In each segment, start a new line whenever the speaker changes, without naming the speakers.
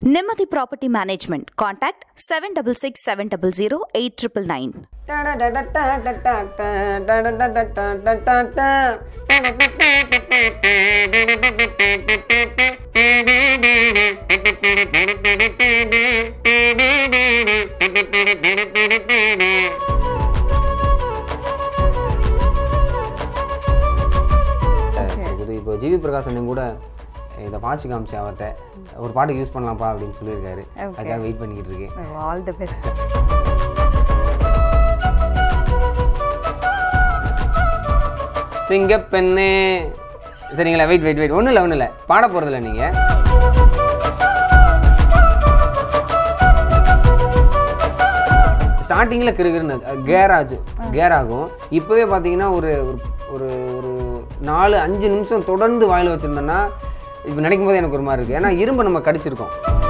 Nimati Property Management. Contact 766 700 8999.
இது இப்போ GV Prakasan கூட இதை வாட்சி காமிச்சு அவர்கிட்ட ஒரு பாட்டுக்கு யூஸ் பண்ணலாம்ப்பா அப்படின்னு சொல்லியிருக்காரு அதுக்காக வெயிட் பண்ணிக்கிட்டு இருக்கேன்
ஆல் தி பெஸ்ட்
சிங்கப்பெண்ணே சரிங்களா வெயிட் வெயிட் வெயிட் ஒன்றும் இல்லை ஒன்றும் இல்லை பாட போகிறதில்ல நீங்கள் ஸ்டார்டிங்கில் கிருகிருன்னு கேராஜ் கேர் ஆகும் இப்போவே பார்த்தீங்கன்னா ஒரு ஒரு- ஒரு ஒரு நாலு அஞ்சு நிமிஷம் தொடர்ந்து வாயில் வச்சுருந்தோன்னா இப்போ நினைக்கும் போது எனக்கு ஒரு மாதிரி இருக்குது ஏன்னா இரும்பு நம்ம கடிச்சிருக்கோம்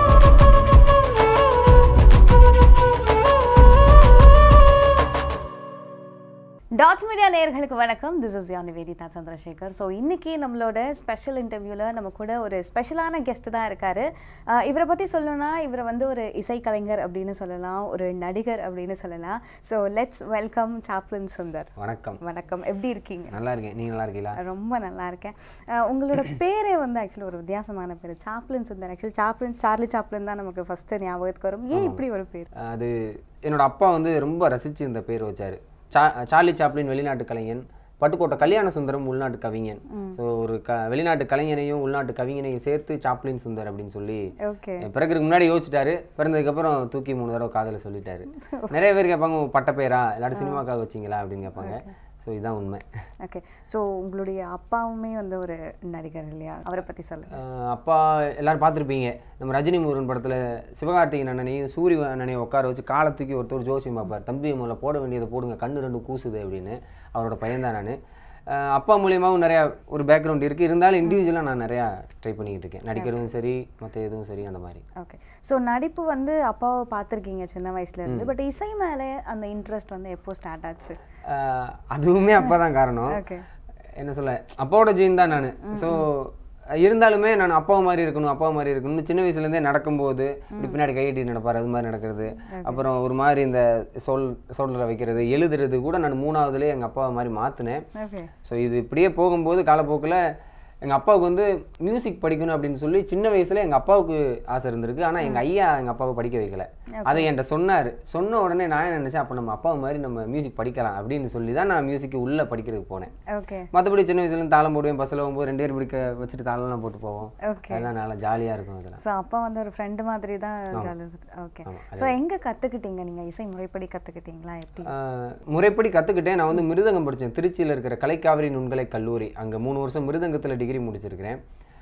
டாட் மீடியா நேயர்களுக்கு வணக்கம் this is yeah Nivedita Chandrasekhar so இன்னைக்கு நம்மளோட ஸ்பெஷல் இன்டர்வியூவில் நம்ம கூட ஒரு ஸ்பெஷலான கெஸ்ட் தான் இருக்காரு அஹ் இவரை பற்றி சொல்லணும்னா இவரை வந்து ஒரு இசைக்கலைஞர் அப்படின்னு சொல்லலாம் ஒரு நடிகர் அப்படின்னு சொல்லலாம் so let's welcome Chaplin Sundar
வணக்கம்
வணக்கம் எப்படி இருக்கீங்க
நல்லா இருக்கேன் நீங்கள் நல்லா இருக்கீங்களா
ரொம்ப நல்லா இருக்கேன் அஹ் உங்களோட பேரே வந்து ஆக்சுவலி ஒரு வித்தியாசமான பேர் Chaplin Sundar actually Chaplin Charlie Chaplin தான் நமக்கு ஃபஸ்ட்டு ஞாபகத்துக்கு வரும் ஏன் இப்படி ஒரு பேர்
அது என்னோட அப்பா வந்து ரொம்ப ரசித்து இந்த பேர் வச்சார் சா சார்லி சாப்ளின் வெளிநாட்டு கலைஞன் பட்டுக்கோட்டை கல்யாண சுந்தரம் உள்நாட்டு கவிஞன் ஸோ ஒரு க வெளிநாட்டு கலைஞனையும் உள்நாட்டு கவிஞனையும் சேர்த்து சாப்ளின் சுந்தர் அப்படின்னு சொல்லி
ஓகே
பிறகுக்கு முன்னாடி யோசிச்சிட்டாரு பிறந்ததுக்கப்புறம் தூக்கி மூணு தடவை காதல சொல்லிட்டாரு நிறைய பேர் கேட்பாங்க "உங்க பட்ட பேரா இல்லாட்டி சினிமாக்காக வச்சிங்களா அப்படின்னு கேட்பாங்க ஸோ இதுதான் உண்மை
ஓகே ஸோ உங்களுடைய அப்பாவுமே வந்து ஒரு நடிகர் இல்லையா அவரை பற்றி சொல்லுங்க
அஹ் அப்பா எல்லாரும் பார்த்துருப்பீங்க நம்ம ரஜினி முருகன் படத்தில் சிவகார்த்திகேயன் அண்ணனையும் சூரிய அண்ணனையும் உட்கார வச்சு காலை தூக்கி ஒருத்தர் ஜோசியம் பார்ப்பார் தம்பி முதல்ல போட வேண்டியதை போடுங்க கண்ணு ரெண்டு கூசுது அப்படின்னு அவரோட பையன்தான் நான் அப்பா மூலியமாகவும் நிறையா ஒரு பேக்ரவுண்ட் இருக்குது இருந்தாலும் இண்டிவிஜுவலாக நான் நிறையா ட்ரை பண்ணிக்கிட்டு இருக்கேன் நடிக்கிறதும் சரி மற்ற எதுவும் சரி அந்த மாதிரி
ஓகே ஸோ நடிப்பு வந்து அப்பாவை பார்த்துருக்கீங்க சின்ன வயசுல இருந்து பட் இசை மேலே அந்த இன்ட்ரெஸ்ட் வந்து எப்போ ஸ்டார்ட் ஆச்சு
அஹ் அதுவுமே அப்பா தான் காரணம்
ஓகே
என்ன சொல்ல அப்பாவோட ஜீன் தான் நான் ஸோ இருந்தாலுமே நான் அப்பா மாதிரி இருக்கணும் அப்பா மாதிரி இருக்கணும்னு சின்ன வயசுலேருந்தே நடக்கும்போது இப்படி பின்னாடி கையெட்டி நடப்பார் அது மாதிரி நடக்கிறது அப்புறம் ஒரு மாதிரி இந்த சொல் சொல்ற வைக்கிறது எழுதுறது கூட நான் மூணாவதுலேயே எங்கள் அப்பாவை மாதிரி மாற்றினேன்
ஓகே
ஸோ இது இப்படியே போகும்போது காலப்போக்கில் எங்கள் அப்பாவுக்கு வந்து மியூசிக் படிக்கணும் அப்படின்னு சொல்லி சின்ன வயசுல எங்கள் அப்பாவுக்கு ஆசை இருந்திருக்கு ஆனால் எங்கள் ஐயா எங்கள் அப்பாவை படிக்க வைக்கல அதை என்கிட்ட சொன்னார் சொன்ன உடனே நான் என்ன நினச்சேன் அப்போ நம்ம அப்பா மாதிரி நம்ம மியூசிக் படிக்கலாம் அப்படின்னு சொல்லி தான் நான் மியூசிக்கு உள்ளே படிக்கிறதுக்கு போனேன்
ஓகே
மற்றபடி சின்ன வயசுல தாளம் போடுவேன் பஸ்ஸில் போகும்போது ரெண்டு பேர் பிடிக்க வச்சுட்டு தாளம்லாம் போட்டு போவோம்
ஓகே
அதெல்லாம் நல்லா ஜாலியாக இருக்கும் அதெல்லாம்
ஸோ அப்பா வந்து ஒரு ஃப்ரெண்டு மாதிரி தான் ஜாலி ஓகே ஸோ எங்கே கற்றுக்கிட்டீங்க நீங்கள் இசை முறைப்படி கற்றுக்கிட்டீங்களா எப்படி
ஆஹ் முறைப்படி கற்றுக்கிட்டேன் நான் வந்து மிருதங்கம் படித்தேன் திருச்சியில் இருக்கிற கலைக்காவிரி நுண்கலை கல்லூரி அங்கே மூணு வருஷம் மிருதங்கத்தில் டிகிரி முடிச்சிருக்கிறேன்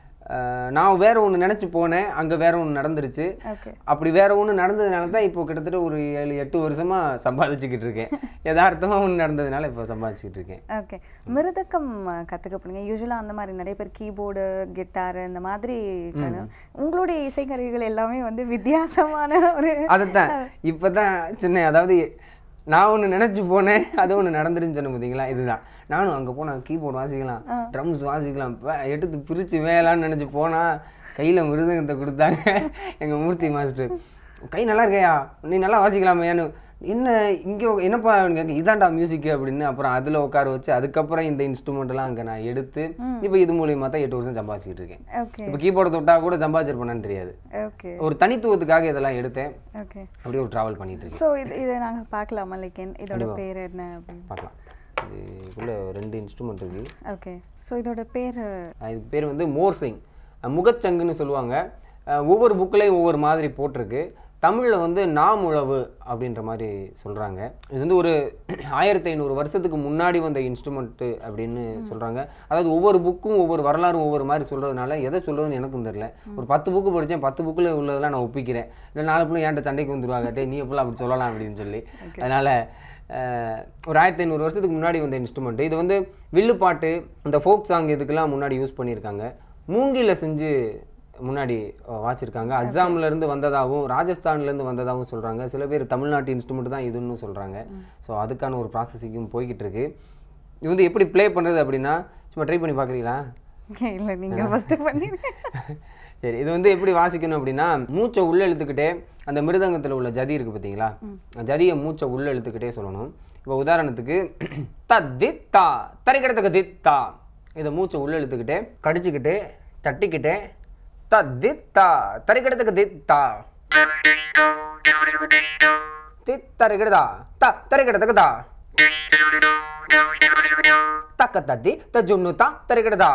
ஆஹ் நான் வேற ஒன்று நினச்சி போனேன் அங்கே வேற ஒன்று நடந்துருச்சு
ஓகே
அப்படி வேற ஒன்று நடந்ததுனால தான் இப்போ கிட்டத்தட்ட ஒரு ஏழு எட்டு வருஷமாக சம்பாதிச்சுக்கிட்டு இருக்கேன் யதார்த்தமாக ஒன்று நடந்ததுனால இப்போ சம்பாதிச்சுக்கிட்டு இருக்கேன்
ஓகே மிருதக்கம் கற்றுக்க போனீங்க யூஸ்வலாக அந்த மாதிரி நிறைய பேர் கீபோர்டு கிட்டார் இந்த மாதிரி கல- உங்களுடைய இசைக்கருவிகள் எல்லாமே வந்து வித்தியாசமான ஒரு
அதுதான் இப்போ தான் சின்ன அதாவது நான் ஒன்று நினச்சி போனேன் அது ஒன்று நடந்துருன்னு சொன்னேன் பார்த்தீங்களா இதுதான் நானும் அங்கே போனால் கீபோர்டு வாசிக்கலாம் ட்ரம்ஸ் வாசிக்கலாம் வே- எடுத்து பிரித்து வேலான்னு நினச்சி போனால் கையில் மிருதங்கத்தை கொடுத்தாங்க எங்கள் மூர்த்தி மாஸ்டர் கை நல்லா இருக்கையா நீ நல்லா வாசிக்கலாமையான்னு என்ன இங்கே என்னப்பா அப்படின்னு கேட்க இதான்டா மியூசிக்கு அப்படின்னு அப்புறம் அதில் உட்கார வச்சு அதுக்கப்புறம் இந்த இன்ஸ்ட்ருமெண்ட்லாம் அங்கே நான் எடுத்து இப்போ இது மூலியமாக தான் எட்டு வருஷம் சம்பாதிச்சிட்டு இருக்கேன்
ஓகே
இப்போ கீபோர்டை தொட்டா கூட சம்பாதிச்சிருப்பேன்னு தெரியாது
ஓகே
ஒரு தனித்துவத்துக்காக இதெல்லாம் எடுத்தேன்
ஓகே
அப்படியே ஒரு ட்ராவல் பண்ணிட்டு இருக்கேன்
ஸோ இது இதை நாங்கள் பார்க்கலாமா லைக் இதோட பேர் என்ன அப்படின்னு
பார்க்கலாம் இதுக்குள்ளே ரெண்டு இன்ஸ்ட்ருமெண்ட் இருக்குது
ஓகே ஸோ இதோட பேர்
இதுக்கு பேர் வந்து மோர்சிங் முகச்சங்குன்னு சொல்லுவாங்க அஹ் ஒவ்வொரு புக்லேயும் ஒவ்வொரு மாதிரி போட்டிருக்கு தமிழில் வந்து நாமுழவு அப்படின்ற மாதிரி சொல்கிறாங்க இது வந்து ஒரு ஆயிரத்தி ஐநூறு வருஷத்துக்கு முன்னாடி வந்த இன்ஸ்ட்ருமெண்ட்டு அப்படின்னு சொல்கிறாங்க அதாவது ஒவ்வொரு புக்கும் ஒவ்வொரு வரலாறும் ஒவ்வொரு மாதிரி சொல்கிறதுனால எதை சொல்கிறதுன்னு எனக்கும் தெரியல ஒரு பத்து புக்கு படித்தேன் பத்து புக்கில் உள்ளதெல்லாம் நான் ஒப்பிக்கிறேன் இல்லை நாலு பிள்ளை என்கிட்ட சண்டைக்கு வந்துருவாங்க டே நீ எப்பெல்லாம் அப்படி சொல்லலாம் அப்படின்னு சொல்லி அதனால் அஹ் ஒரு ஆயிரத்தி ஐநூறு வருஷத்துக்கு முன்னாடி வந்த இன்ஸ்ட்ருமெண்ட் இது வந்து வில்லுப்பாட்டு இந்த ஃபோக் சாங் இதுக்கெல்லாம் முன்னாடி யூஸ் பண்ணியிருக்காங்க மூங்கில செஞ்சு முன்னாடி அஹ், வாச்சிருக்காங்க அஸ்ஸாம்ல இருந்து வந்ததாகவும் ராஜஸ்தான்ல இருந்து வந்ததாகவும் சொல்றாங்க சில பேர் தமிழ்நாட்டு இன்ஸ்ட்ருமெண்ட் தான் இதுன்னு சொல்றாங்க ஸோ அதுக்கான ஒரு ப்ராசஸிங்கும் போய்கிட்டு இருக்கு இது வந்து எப்படி ப்ளே பண்றது அப்படின்னா சும்மா ட்ரை பண்ணி பார்க்குறீங்களா
இல்லை நீங்கள் ஃபஸ்ட்டு பண்ணி
சரி இது வந்து எப்படி வாசிக்கணும் அப்படின்னா மூச்சை உள்ள இழுத்துக்கிட்டே அந்த மிருதங்கத்தில் உள்ள ஜதி இருக்கு பார்த்தீங்களா ஜதியை மூச்சை உள்ள இழுத்துக்கிட்டே சொல்லணும் இப்போ உதாரணத்துக்கு த தித்தா தரிக்கிடத்துக்கு தித்தா இதை மூச்சை உள்ள இழுத்துக்கிட்டே கடிச்சுக்கிட்டே தட்டிக்கிட்டே த தித்தா தரிக்கிடத்துக்கு தித்தா தித்தரிக்கிடதா த தரிக்கிடத்துக்கு தா தக்க தத்தி த ஜுன்னு தா தரிக்கிடதா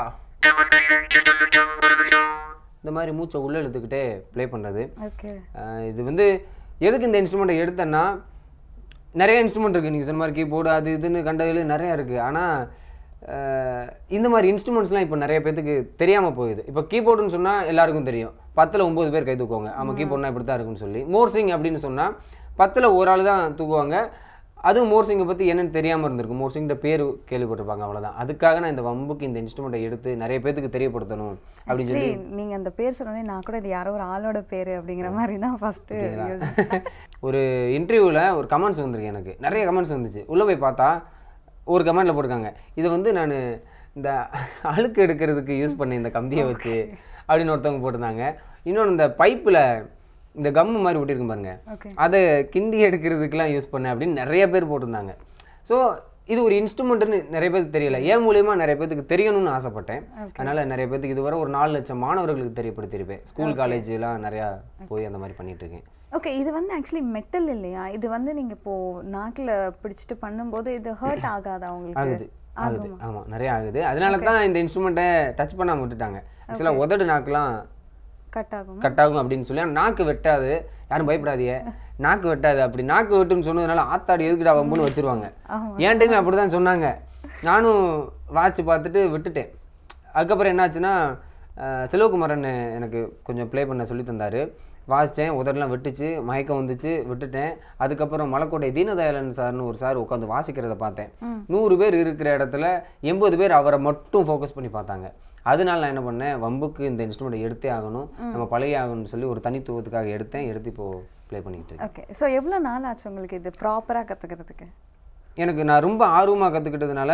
இந்த மாதிரி மூச்சை உள்ள இழுத்துக்கிட்டே ப்ளே பண்ணுறது
ஓகே
இது வந்து எதுக்கு இந்த இன்ஸ்ட்ருமெண்ட்டை எடுத்தேன்னா நிறைய இன்ஸ்ட்ருமெண்ட் இருக்குது நீங்கள் சொன்ன மாதிரி கீபோர்டு அது இதுன்னு கண்டதில் நிறையா இருக்குது ஆனால் இந்த மாதிரி இன்ஸ்ட்ருமெண்ட்ஸ்லாம் இப்போ நிறைய பேத்துக்கு தெரியாமல் போகுது இப்போ கீபோர்டுன்னு சொன்னால் எல்லாருக்கும் தெரியும் பத்தில் ஒம்பது பேர் கை தூக்குவாங்க ஆமாம் கீபோர்ட்னா இப்படி தான் இருக்குன்னு சொல்லி மோர்சிங் அப்படின்னு சொன்னால் பத்தில் ஒரு ஆள் தான் தூக்குவாங்க அதுவும் மோர்சிங்கை பற்றி என்னன்னு தெரியாமல் இருந்திருக்கும் மோர்சிங்கிற பேர் கேள்விப்பட்டிருப்பாங்க அவ்வளோதான் அதுக்காக நான் இந்த வம்புக்கு இந்த இன்ஸ்ட்ருமெண்ட்டை எடுத்து நிறைய பேத்துக்கு தெரியப்படுத்தணும் அப்படின்னு சொல்லி
ஆக்சுவலி நீங்க அந்த பேர் சொன்னோடனே நான் கூட இது யாரோ ஒரு ஆளோட பேரு அப்படிங்கிற மாதிரி தான் ஃபர்ஸ்ட்
ஒரு இன்டர்வியூவில் ஒரு கமெண்ட்ஸ் வந்திருக்கு எனக்கு நிறைய கமெண்ட்ஸ் வந்துச்சு உள்ளே போய் பார்த்தா ஒரு கமெண்ட்டில் போட்டிருக்காங்க இதை வந்து நான் இந்த அழுக்கு எடுக்கிறதுக்கு யூஸ் பண்ண இந்த கம்பியை வச்சு அப்படின்னு ஒருத்தவங்க போட்டிருந்தாங்க இன்னொன்று இந்த பைப்பில் இந்த கம்மு மாதிரி ஒட்டியிருக்கும் பாருங்க
ஓகே
அதை கிண்டி எடுக்கிறதுக்கெலாம் யூஸ் பண்ணேன் அப்படின்னு நிறைய பேர் போட்டிருந்தாங்க ஸோ இது ஒரு இன்ஸ்ட்ருமெண்ட்னு நிறைய பேருக்கு தெரியல ஏன் மூலியமா நிறைய பேருக்கு தெரியணும்னு ஆசைப்பட்டேன் அதனால நிறைய பேருக்கு இதுவரை ஒரு நாலு லட்சம் மாணவர்களுக்கு தெரியப்படுத்தியிருப்பேன் ஸ்கூல் காலேஜ்லாம் நிறையா போய் அந்த மாதிரி பண்ணிட்டு இருக்கேன்
ஓகே இது வந்து ஆக்சுவலி மெட்டல் இல்லையா இது வந்து நீங்க இப்போ நாக்குல பிடிச்சிட்டு பண்ணும்போது இது ஹர்ட் ஆகாதா உங்களுக்கு
ஆகுது ஆகுது ஆமாம் நிறைய ஆகுது அதனால தான் இந்த இன்ஸ்ட்ருமெண்ட்டை டச் பண்ணாமல் விட்டுட்டாங்க ஆக்சுவலாக உதடு நாக்குலாம்
கட் ஆகும்
கட் ஆகும் அப்படின்னு சொல்லி ஆனா நாக்கு வெட்டாது யாரும் பயப்படாதீங்க நாக்கு வெட்டாது அப்படி நாக்கு வெட்டுன்னு சொன்னதுனால ஆத்தாடி எதுக்குடா வம்புன்னு வச்சிருவாங்க என் டைம் அப்படி தான் சொன்னாங்க நானும் வாட்ச் பார்த்துட்டு விட்டுட்டேன் அதுக்கப்புறம் என்னாச்சுன்னா அஹ், செல்வகுமாரன் எனக்கு கொஞ்சம் ப்ளே பண்ண சொல்லி தந்தார் வாசித்தேன் உதடெல்லாம் வெட்டுச்சு மயக்கம் வந்துச்சு விட்டுட்டேன் அதுக்கப்புறம் மலக்கோட்டை தீனதயாளன் சார்னு ஒரு சார் உட்காந்து வாசிக்கிறத பார்த்தேன் நூறு பேர் இருக்கிற இடத்துல எண்பது பேர் அவரை மட்டும் ஃபோக்கஸ் பண்ணி பார்த்தாங்க அதனால நான் என்ன பண்ணேன் வம்புக்கு இந்த இன்ஸ்ட்ருமெண்ட்டை எடுத்தே ஆகணும் நம்ம பழைய ஆகணும்னு சொல்லி ஒரு தனித்துவத்துக்காக எடுத்தேன் எடுத்து இப்போ ப்ளே பண்ணிக்கிட்டு இருக்கேன்
ஓகே ஸோ எவ்வளோ நாள் ஆச்சு உங்களுக்கு இது ப்ராப்பராக கற்றுக்கிறதுக்கு
எனக்கு நான் ரொம்ப ஆர்வமாக கற்றுக்கிட்டதுனால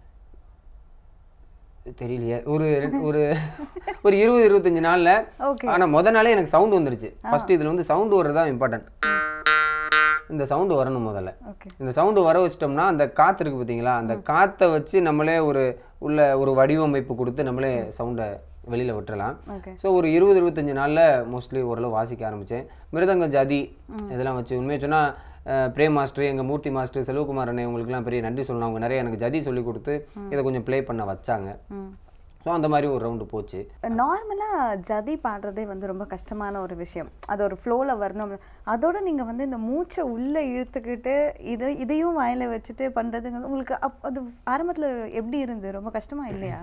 தெரியலையே ஒரு ரெண்டு- ஒரு ஒரு இருபது இருபத்தஞ்சு நாளில்
Okay.
ஆனால் முத நாளே எனக்கு சவுண்டு வந்துருச்சு ஃபர்ஸ்ட் இதில் வந்து சவுண்டு வர்றது தான் இம்பார்ட்டன்ட் இந்த சவுண்டு வரணும் முதல்ல
ஓகே
இந்த சவுண்டு வர வச்சிட்டோம்னா அந்த காற்று இருக்குது பார்த்தீங்களா அந்த காற்றை வச்சு நம்மளே ஒரு உள்ள ஒரு வடிவமைப்பு கொடுத்து நம்மளே சவுண்டை வெளியில் விட்டுறலாம்
ஓகே
ஸோ ஒரு இருபது இருபத்தஞ்சு நாளில் மோஸ்ட்லி ஓரளவு வாசிக்க ஆரம்பித்தேன் மிருதங்க ஜாதி இதெல்லாம் வச்சு உண்மையை சொன்னால் பிரேம் மாஸ்டர் எங்கள் மூர்த்தி மாஸ்டர் செல்வகுமார் அண்ணே உங்களுக்குலாம் பெரிய நன்றி சொல்லணும் அவங்க நிறைய எனக்கு ஜதி சொல்லி கொடுத்து இதை கொஞ்சம் ப்ளே பண்ண வச்சாங்க
ம்
ஸோ அந்த மாதிரி ஒரு ரவுண்டு போச்சு
நார்மலாக ஜதி பாடுறதே வந்து ரொம்ப கஷ்டமான ஒரு விஷயம் அது ஒரு ஃப்ளோவில் வரணும் அதோட நீங்கள் வந்து இந்த மூச்சை உள்ளே இழுத்துக்கிட்டு இது இதையும் வாயில வச்சுட்டு பண்ணுறதுங்கிறது உங்களுக்கு அப் அது ஆரம்பத்தில் எப்படி இருந்து ரொம்ப கஷ்டமா இல்லையா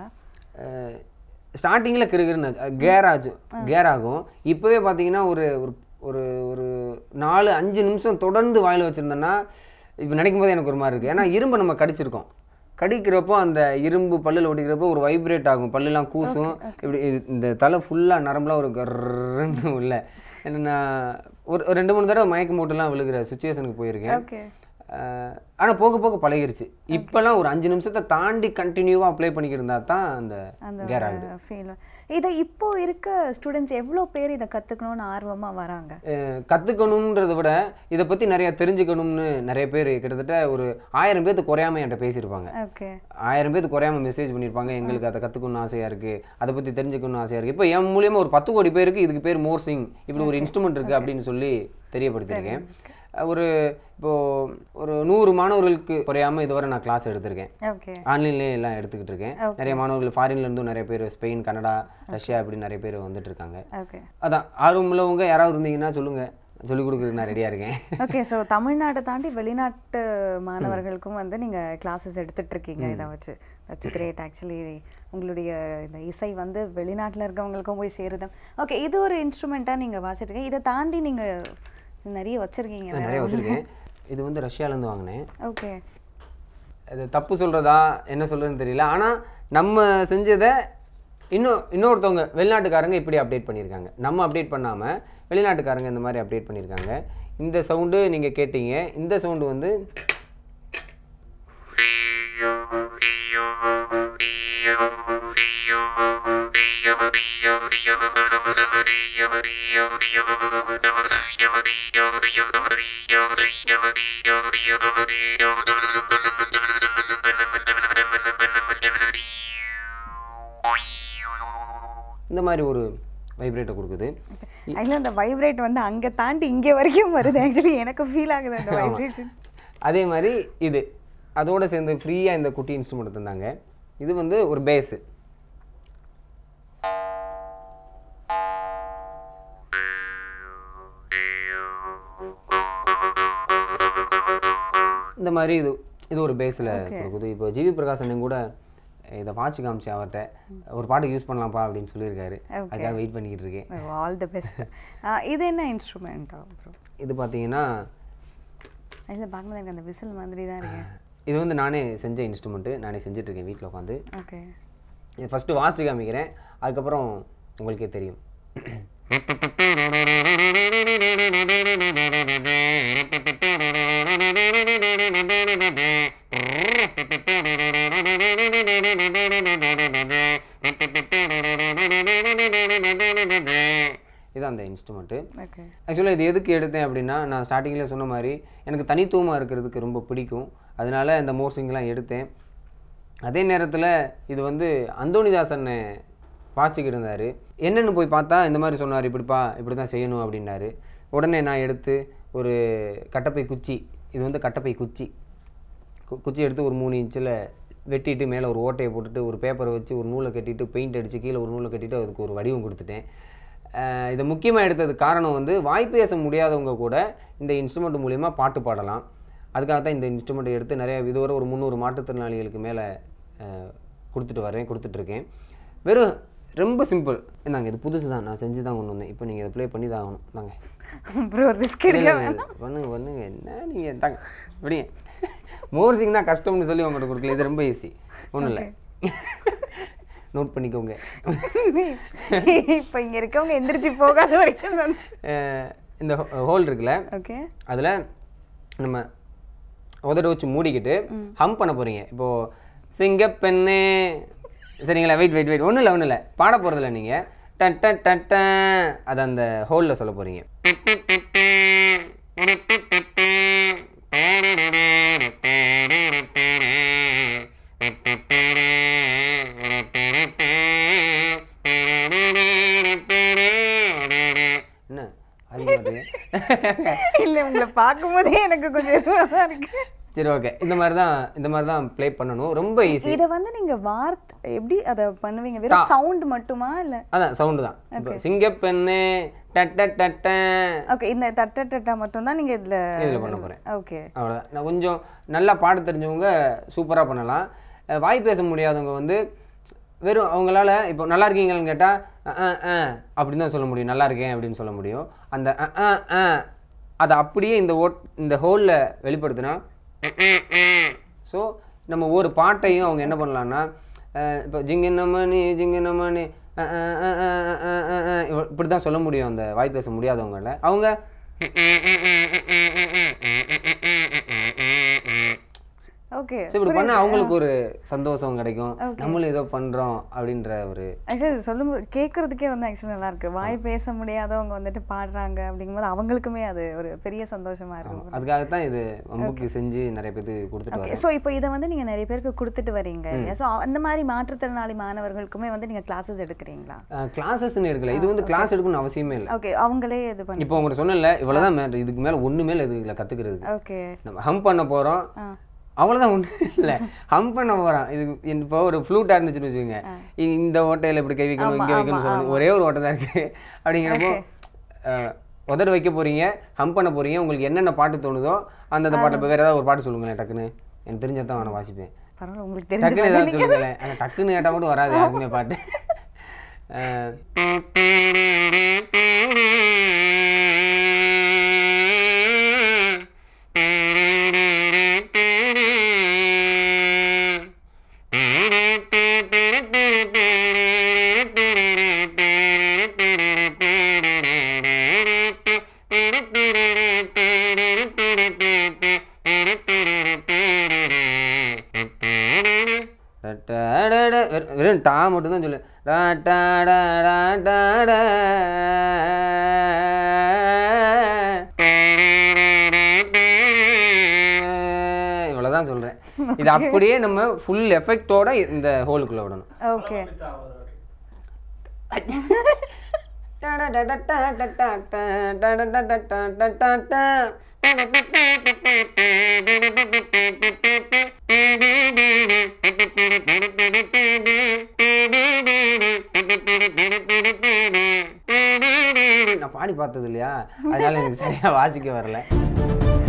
ஸ்டார்டிங்கில் கிருகிருன்னு கேர் ஆச்சு கேர் ஆகும் இப்போவே பார்த்தீங்கன்னா ஒரு ஒரு ஒரு ஒரு நாலு அஞ்சு நிமிஷம் தொடர்ந்து வாயில் வச்சுருந்தேன்னா இப்போ நினைக்கும் போது எனக்கு ஒரு மாதிரி இருக்குது ஏன்னா இரும்பை நம்ம கடிச்சிருக்கோம் கடிக்கிறப்போ அந்த இரும்பு பல்லில் ஒட்டிக்கிறப்போ ஒரு வைப்ரேட் ஆகும் பல்லுலாம் கூசும் இப்படி இது- இந்த தலை ஃபுல்லாக நரம்புலாம் ஒரு கர்ன்னு உள்ள என்னென்னா ஒரு ஒரு ரெண்டு மூணு தடவை மயக்கம் போட்டுலாம் விழுகிற சுச்சுவேஷனுக்கு போயிருக்கேன்
ஓகே
ஆனால் போக போக பழகிருச்சு இப்போல்லாம் ஒரு அஞ்சு நிமிஷத்தை தாண்டி கண்டினியூவாக அப்ளை பண்ணிக்கிருந்தா தான் அந்த
அந்த
கேர் ஆகுது
ஃபீல் இதை இப்போ இருக்க ஸ்டூடெண்ட்ஸ் எவ்வளோ பேர் இதை கற்றுக்கணும்னு ஆர்வமாக வராங்க
அஹ் கத்துக்கணுன்றதை விட இதை பற்றி நிறைய தெரிஞ்சுக்கணும்னு நிறைய பேர் கிட்டத்தட்ட ஒரு ஆயிரம் பேர்த்து குறையாம என்கிட்ட பேசியிருப்பாங்க
ஓகே
ஆயிரம் பேர்த்து குறையாம மெசேஜ் பண்ணியிருப்பாங்க எங்களுக்கு அதை கற்றுக்கணும்னு ஆசையாக இருக்குது அதை பற்றி தெரிஞ்சுக்கணும்னு ஆசையாக இருக்குது இப்போ என் மூலியமா ஒரு பத்து கோடி பேருக்கு இதுக்கு பேர் மோர்சிங் இப்படி ஒரு இன்ஸ்ட்ருமெண்ட் இருக்குது அப்படின்னு சொல்லி தெரியப்படுத்தியிருக்கேன் அஹ் ஒரு இப்போது ஒரு நூறு மாணவர்களுக்கு குறையாம இதுவரை நான் கிளாஸ் எடுத்திருக்கேன்
ஓகே
ஆன்லைன்லேயே எல்லாம் எடுத்துக்கிட்டு இருக்கேன் நிறைய மாணவர்கள் ஃபாரின்ல இருந்தும் நிறைய பேர் ஸ்பெயின் கனடா ரஷ்யா இப்படி நிறைய பேர் வந்துட்டு இருக்காங்க
ஓகே
அதான் ஆர்வம் உள்ளவங்க யாராவது இருந்தீங்கன்னா சொல்லுங்க சொல்லிக் கொடுக்குறதுக்கு நான் ரெடியாக இருக்கேன்
ஓகே ஸோ தமிழ்நாட்டை தாண்டி வெளிநாட்டு மாணவர்களுக்கும் வந்து நீங்கள் கிளாஸஸ் எடுத்துட்டு இருக்கீங்க இதை வச்சு தட்ஸ் கிரேட் ஆக்சுவலி உங்களுடைய இந்த இசை வந்து வெளிநாட்டில் இருக்கவங்களுக்கும் போய் சேருது ஓகே இது ஒரு இன்ஸ்ட்ருமெண்ட்டாக நீங்கள் வாசிட்டுருக்கீங்க இதை தாண்டி நீங்கள் நிறைய வச்சுருக்கீங்க
நான் நிறைய வச்சுருக்கேன் இது வந்து ரஷ்யாலேருந்து வாங்கினேன்
ஓகே
இது தப்பு சொல்கிறதா என்ன சொல்கிறதுன்னு தெரியல ஆனால் நம்ம செஞ்சதை இன்னும் இன்னொருத்தவங்க வெளிநாட்டுக்காரங்க இப்படி அப்டேட் பண்ணியிருக்காங்க நம்ம அப்டேட் பண்ணாமல் வெளிநாட்டுக்காரங்க இந்த மாதிரி அப்டேட் பண்ணியிருக்காங்க இந்த சவுண்டு நீங்கள் கேட்டீங்க இந்த சவுண்டு வந்து இந்த மாதிரி ஒரு வைப்ரேட்டை கொடுக்குது
ஆக்சுவலி அந்த வைப்ரேட் வந்து அங்க தாண்டி இங்க வரைக்கும் வருது ஆக்சுவலி எனக்கு ஃபீல் ஆகுது அந்த வைப்ரேஷன்
அதே மாதிரி இது அதோட சேர்ந்து ஃப்ரீயாக இந்த குட்டி இன்ஸ்ட்ருமெண்ட் தந்தாங்க இது வந்து ஒரு பேஸு இந்த மாதிரி இது இது ஒரு பேஸில் கொடுக்குது இப்போ ஜிவி பிரகாஷ் அண்ணன் கூட இதை வாட்சி காமிச்சு அவர்கிட்ட ஒரு பாட்டுக்கு யூஸ் பண்ணலாம்ப்பா அப்படின்னு சொல்லியிருக்காரு அதுக்காக வெயிட் பண்ணிக்கிட்டு இருக்கேன்
ஆல் தி பெஸ்ட் இது என்ன இன்ஸ்ட்ருமெண்ட் அப்புறம்
இது பார்த்தீங்கன்னா
ஆக்சுவலி பார்க்கும்போது எனக்கு அந்த விசில் மாதிரி தான் இருக்கு
இது வந்து நானே செஞ்ச இன்ஸ்ட்ருமெண்ட்டு நானே செஞ்சுட்ருக்கேன் வீட்டில் உட்காந்து
ஓகே
ஃபஸ்ட்டு வாசிச்சு காமிக்கிறேன் அதுக்கப்புறம் உங்களுக்கே தெரியும் இது அந்த இன்ஸ்ட்ருமெண்ட்டு
ஓகே
ஆக்சுவலாக இது எதுக்கு எடுத்தேன் அப்படின்னா நான் ஸ்டார்டிங்கில் சொன்ன மாதிரி எனக்கு தனித்துவமாக இருக்கிறதுக்கு ரொம்ப பிடிக்கும் அதனால இந்த மோர்சிங்லாம் எடுத்தேன் அதே நேரத்தில் இது வந்து அந்தோணிதாசன் வாசிக்கிட்டு இருந்தார் என்னென்னு போய் பார்த்தா இந்த மாதிரி சொன்னார் இப்படிப்பா இப்படி தான் செய்யணும் அப்படின்னாரு உடனே நான் எடுத்து ஒரு கட்டப்பை குச்சி இது வந்து கட்டப்பை குச்சி கு- குச்சி எடுத்து ஒரு மூணு இன்ச்சில் வெட்டிட்டு மேலே ஒரு ஓட்டையை போட்டுட்டு ஒரு பேப்பரை வச்சு ஒரு நூலை கட்டிட்டு பெயிண்ட் அடித்து கீழே ஒரு நூலை கட்டிட்டு அதுக்கு ஒரு வடிவம் கொடுத்துட்டேன் அஹ் இதை முக்கியமாக எடுத்ததுக்கு காரணம் வந்து வாய் பேச முடியாதவங்க கூட இந்த இன்ஸ்ட்ருமெண்ட் மூலிமா பாட்டு பாடலாம் அதுக்காக தான் இந்த இன்ஸ்ட்ருமெண்ட் எடுத்து நிறைய இதுவரை ஒரு முந்நூறு மாற்றுத்திறனாளிகளுக்கு மேலே கொடுத்துட்டு வரேன் கொடுத்துட்ருக்கேன் வெறும் ரொம்ப சிம்பிள் நாங்கள் இது புதுசு தான் நான் செஞ்சு தான் கொண்டு வந்தேன் இப்போ நீங்கள் இதை ப்ளே பண்ணி தான் ஆகணும் நாங்க
ப்ரோ ரிஸ்க்
இல்ல,
எடுக்க
இல்ல, இல்ல. பண்ணுங்க பண்ணுங்க என்ன நீங்கள் தாங்க விடுங்க மோர்சிங் தான் கஷ்டம்னு சொல்லி உங்கள்கிட்ட கொடுக்கல இது ரொம்ப ஈஸி ஒன்றும் இல்லை நோட் பண்ணிக்கோங்க
இப்போ இங்க இருக்கவங்க எந்திரிச்சு போகாத வரைக்கும்
அஹ் இந்த ஹோல் இருக்குல்ல
ஓகே
அதில் நம்ம உதட வச்சு மூடிக்கிட்டு ஹம் பண்ண போகிறீங்க இப்போது சிங்கப்பெண்ணே சரிங்களா வெயிட் வெயிட் வெயிட் ஒன்றும் இல்லை ஒன்றும் இல்லை பாட போகிறதில்ல நீங்கள் டன் டன் டன் டன் அதை அந்த ஹோலில் சொல்ல போகிறீங்க என்ன அதிகமாக
இல்ல உங்களை பார்க்கும்போதே எனக்கு கொஞ்சம் இதுவா இருக்கு
சரி ஓகே இந்த மாதிரி தான் இந்த மாதிரி தான் ப்ளே பண்ணணும் ரொம்ப ஈஸி
இத வந்து நீங்க வார்த்தை எப்படி அத பண்ணுவீங்க வெறும் சவுண்ட் மட்டுமா இல்ல
அதான் சவுண்டு தான் இப்போ சிங்கப்பெண்ணே டட்ட டட்ட
ஓகே இந்த தட்ட தட்டா மட்டும் தான் நீங்க இதுல
இதில் பண்ண போகிறேன்
ஓகே
அவ்வளோதான் நான் கொஞ்சம் நல்லா பாட தெரிஞ்சவங்க சூப்பராக பண்ணலாம் அஹ் வாய் பேச முடியாதவங்க வந்து வெறும் அவங்களால இப்போ நல்லா இருக்கீங்களான்னு கேட்டால் அப்படின்னு தான் சொல்ல முடியும் நல்லா இருக்கேன் அப்படின்னு சொல்ல முடியும் அந்த அ, அ, அ, அதை அப்படியே இந்த ஓட் இந்த ஹோலில் வெளிப்படுத்தினா ஸோ நம்ம ஒரு பாட்டையும் அவங்க என்ன பண்ணலான்னா அஹ் இப்போ ஜிங்கினமணி ஜிங்கினமணி இப்படி தான் சொல்ல முடியும் அந்த வாய் பேச முடியாதவங்கள அவங்க
ஓகே
ஸோ இப்படி பண்ணால் அவங்களுக்கு ஒரு சந்தோஷம் கிடைக்கும் நம்மளும் ஏதோ பண்ணுறோம் அப்படின்ற ஒரு
ஆக்சுவலி இது சொல்லும்போது கேட்கறதுக்கே வந்து ஆக்சுவலி நல்லா இருக்கு வாய் பேச முடியாதவங்க வந்துட்டு பாடுறாங்க அப்படிங்கும்போது அவங்களுக்குமே அது ஒரு பெரிய சந்தோஷமா இருக்கும்
அதுக்காகத்தான் இது அம்புக்கு செஞ்சு நிறைய பேருக்கு கொடுத்துட்டு
ஓகே
வரேன்
ஸோ இப்போ இதை வந்து நீங்க நிறைய பேருக்கு கொடுத்துட்டு வரீங்க இல்லையா ஸோ அந்த மாதிரி மாற்றுத்திறனாளி மாணவர்களுக்குமே வந்து நீங்க கிளாஸஸ் எடுக்கிறீங்களா
கிளாஸஸ்ன்னு எடுக்கல இது வந்து கிளாஸ் எடுக்கணும்னு அவசியமே இல்லை
ஓகே அவங்களே இது பண்ணி
இப்போ உங்களுக்கு சொன்னல இவ்வளோதான் மே- இதுக்கு மேலே ஒன்று மேலே இதுல கற்றுக்கிறதுக்கு
ஓகே
நம்ம ஹம் பண்ண போகிறோம் அவ்வளோதான் ஒன்றும் இல்லை ஹம் பண்ண போகிறோம் இது இப்போ ஒரு ஃப்ளூட்டாக இருந்துச்சுன்னு வச்சுக்கோங்க இ- இந்த ஓட்டையில் இப்படி கை வைக்கணும் இங்கே வைக்கணும்னு சொல்லணும் ஒரே ஒரு ஓட்டை தான் இருக்குது அப்படிங்கிறப்போ அஹ், உதடு வைக்க போகிறீங்க ஹம் பண்ண போகிறீங்க உங்களுக்கு என்னென்ன பாட்டு தோணுதோ அந்தந்த பாட்டை இப்போ வேறு ஏதாவது ஒரு பாட்டு சொல்லுங்களேன் டக்குன்னு எனக்கு தெரிஞ்சா தான் நான் வாசிப்பேன்
பரவாயில்ல உங்களுக்கு தெரிஞ்ச
டக்குன்னு ஏதாவது சொல்லுங்களேன் ஆனால் டக்குன்னு கேட்டால் மட்டும் வராது யாருக்குமே பாட்டு அஹ், டடடட, வெறும் வெறும் டா மட்டும் தான் சொல்லு டா டா டா டா டா டா. தான் சொல்றேன் இது அப்படியே நம்ம ஃபுல் எஃபெக்டோட இந்த ஹோலுக்குள்ள விடணும்
ஓகே
நான் பாடி பார்த்தது இல்லையா அதனால எனக்கு சரியா வாசிக்க வரல